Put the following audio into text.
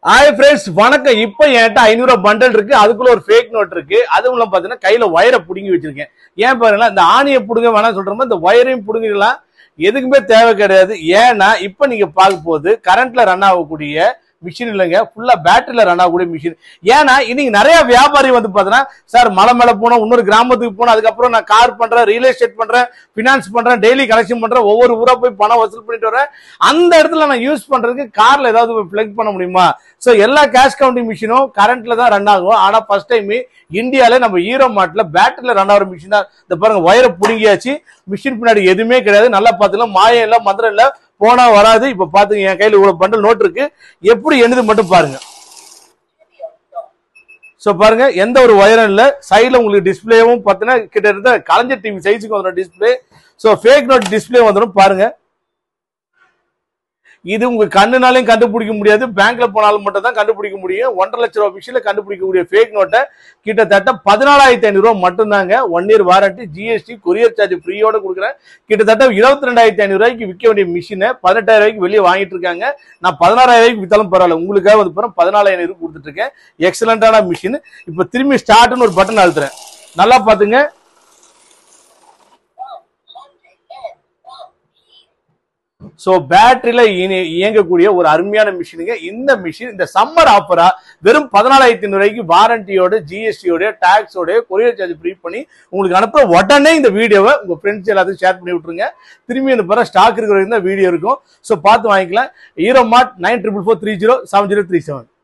hi friends வணக்கம் இப்போ என்கிட்ட ஐநூறு பண்டல் இருக்கு அதுக்குள்ள ஒரு ஃபேக் நோட் இருக்கு அது உள்ள பாத்தீங்கன்னா கையில ஒயரை புடுங்கி வச்சிருக்கேன் ஏன் பாருங்களேன் இந்த ஆணியை புடுங்க வேணாம் சொல்றோமோ இந்த ஒயரையும் புடுங்கிடலாம் எதுக்குமே தேவை கிடையாது ஏன்னா இப்போ நீங்க பார்க்க போது கரண்ட்ல ரன் ஆகக்கூடிய மிஷின் இல்லைங்க ஃபுல்லா பேட்டரியில ரன் ஆகக்கூடிய மிஷின் ஏன்னா இன்னைக்கு நிறைய வியாபாரி வந்து பாத்தீங்கன்னா சார் மலை மேல போனோம் இன்னொரு கிராமத்துக்கு போனோம் அதுக்கப்புறம் நான் கார் பண்றேன் ரியல் எஸ்டேட் பண்றேன் ஃபினான்ஸ் பண்றேன் டெய்லி கலெக்ஷன் பண்றேன் ஒவ்வொரு ஊரா போய் பணம் வசூல் பண்ணிட்டு வரேன் அந்த இடத்துல நான் யூஸ் பண்றதுக்கு கார்ல ஏதாவது பிளக் பண்ண முடியுமா சோ எல்லா கேஷ் கவுண்டிங் மிஷினும் கரண்ட்ல தான் ரன் ஆகும் ஆனா ஃபர்ஸ்ட் டைம் இந்தியால நம்ம ஈரோ மாட்டுல பேட்டரியில ரன் ஆகிற மிஷின் தான் இந்த பாருங்க ஒயரை புடுங்கியாச்சு மிஷின் பின்னாடி எதுவுமே கிடையாது நல்லா பாத்துக்கலாம் மாயம் இல்ல மந்திரம் இல்ல போனா வராது இப்ப பாத்துங்க என் கையில இவ்வளவு பண்டல் நோட் இருக்கு எப்படி என்னது மட்டும் பாருங்க சோ பாருங்க எந்த ஒரு ஒயரும் இல்ல சைடுல உங்களுக்கு டிஸ்பிளேவும் பார்த்தீங்கன்னா கிட்டத்தட்ட கலைஞர் டிவி சைஸுக்கு வந்துடும் display so fake note display வந்துடும் பாருங்க இது உங்க கண்ணுனாலையும் கண்டுபிடிக்க முடியாது பேங்க்ல போனாலும் மட்டும் தான் கண்டுபிடிக்க முடியும் ஒன்றரை லட்ச ரூபாய் விஷயம் கண்டுபிடிக்கக்கூடிய ஃபேக் நோட்டை கிட்டத்தட்ட பதினாலாயிரத்தி ஐநூறு ரூபாய் மட்டும்தாங்க one year warranty GST courier charge ஃப்ரீயோட கொடுக்குறேன் கிட்டத்தட்ட இருபத்தி ரெண்டாயிரத்தி ஐநூறு ரூபாய்க்கு விற்க வேண்டிய மிஷினை பதினெட்டாயிரம் ரூபாய்க்கு வெளியே வாங்கிட்டு இருக்காங்க நான் பதினாறாயிரம் ரூபாய்க்கு வித்தாலும் பரவாயில்ல உங்களுக்காக வந்து பிறகு பதினாலாயிரம் ஐநூறு கொடுத்துட்டு இருக்கேன் எக்ஸலண்டான மிஷின் இப்போ திரும்பி ஸ்டார்ட்னு ஒரு பட்டன் அழுத்துறேன் நல்லா பாத்துங்க ஸோ பேட்டரியில இயங்கக்கூடிய ஒரு அருமையான மிஷினுங்க இந்த மிஷின் இந்த சம்மர் ஆஃபரா வெறும் பதினாலாயிரத்தி ரூபாய்க்கு வாரண்டியோட ஜிஎஸ்டியோட டாக்ஸோட கொரியர் சார்ஜ் ஃப்ரீ பண்ணி உங்களுக்கு அனுப்புற உடனே இந்த வீடியோவை உங்க ஃப்ரெண்ட்ஸ் எல்லாத்தையும் ஷேர் பண்ணி விட்டுருங்க திரும்பி இந்த பிற ஸ்டாக் இருக்கிற வரைக்கும் தான் வீடியோ இருக்கும் ஸோ பார்த்து வாங்கிக்கலாம் Ero mart nine triple four three zero seven zero three seven